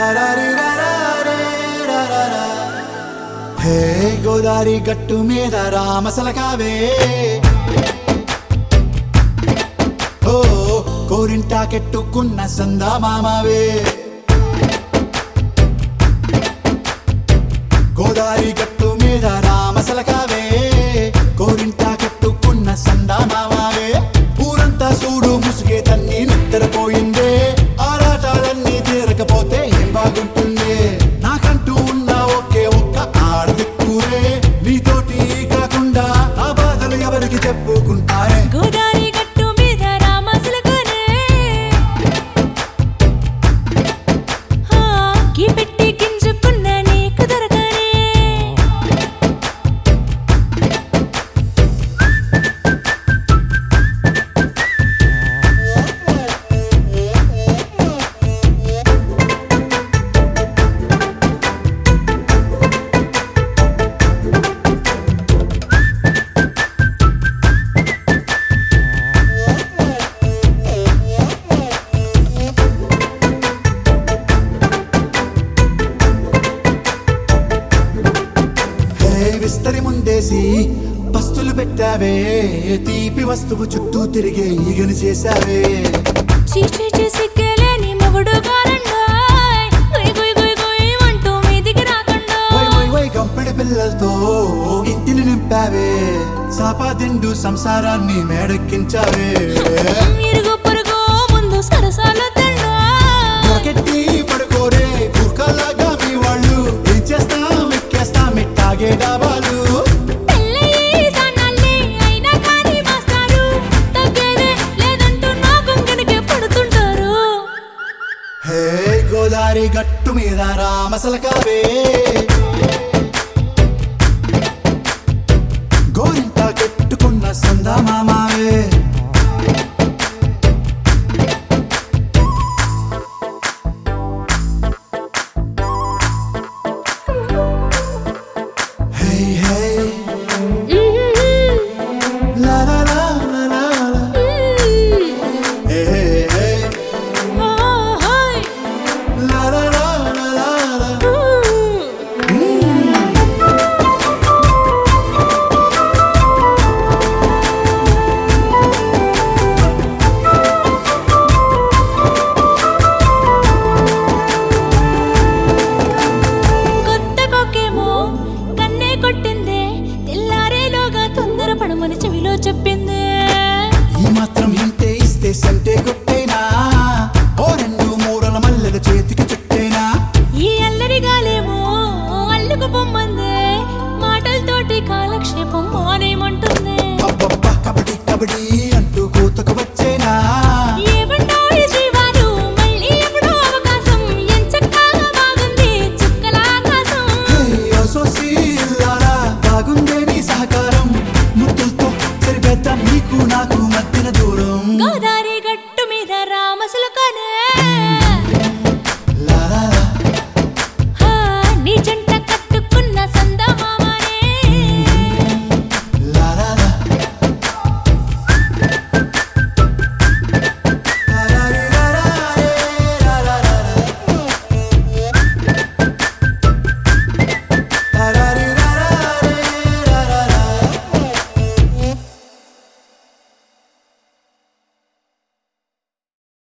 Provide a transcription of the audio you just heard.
హే గోదారి గట్టు మీద రామసలకావే ఓ కోరింటాకెట్టుకున్న సందా మామావే గోదారి గట్టు మీద రామసలకావే కోరింటాకెట్టుకున్న సందా మామావే ఊరంతా చూడు ముసుగే తన్ని నిద్రపోయిందే ఆరాటాలన్నీ తీరకపోతే ఏం బాగుంటుంది నాకంటూ ఉన్న ఒకే ఒక్క ఆడదిక్కురే నీతోటి కాకుండా ఆ బాధలు ఎవరికి చెప్పుకుంటారే గోదారి గట్టు మీద రామసులకునే హా, గీ పెట్టి గింజుకున్న నీకు దొరకనే హే విస్తరి ముందేసి పస్తులు పెట్టావే తీపి వస్తువు చుట్టూ తిరిగే ఈగని చేశావే చీచీ చేసి కేలేని మొగుడు గారండాయ్ గుయ్ గుయ్ గుయ్ గుయ్ అంటూ మీదికి రాకుండా వై వై వై గంపెడి పిల్లలతో ఇంటిని నింపావే సాపాదిండు సంసారాన్ని మేడెక్కించావే ఇరుగు పొరుగు ముందు సరసాలు తండా మొరకెట్టి పడుకోరే కుక్కలాగా మీ వాళ్ళు ఏం చేస్తాం ఎక్కేస్తాం ఇట్టాగే డాబాలు పెళ్ళయి సన్నాళ్ళే అయినా కానీ మాస్తారు తగ్గేదే లేదంటూ నా కొంగనికే పడుతుంటారు హే గోదారి గట్టు మీద రామసలకావే